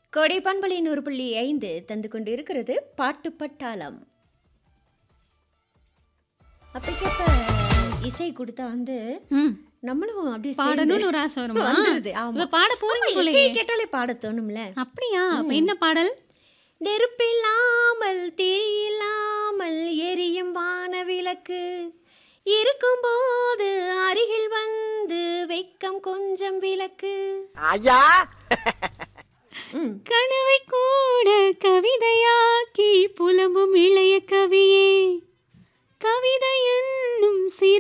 கோடை பண்பலை நூறு புள்ளி ஐந்து தந்து கொண்டு இருக்கிறது பாட்டு பட்டாளம் அப்பக்கப்ப இசை கொடுத்தா வந்து ம் நம்மளும் அப்படியே பாடணும்னு ஒரு ஆசை வருமா வந்துருது ஆமா இப்ப பாட போறீங்க ஆமா, போலயே. இசையை கேட்டாலே பாட தோணும்ல அப்படியா அப்ப என்ன பாடல் நெருப்பில்லாமல் தீயில்லாமல் எரியும் வானவிளக்கு இருக்கும்போது அருகில் வந்து வெக்கம் கொஞ்சம் விளக்கு ஐயா ம். கனவை கூட கவிதையாக்கி புலம்பும் இளைய கவியே கவிதையின்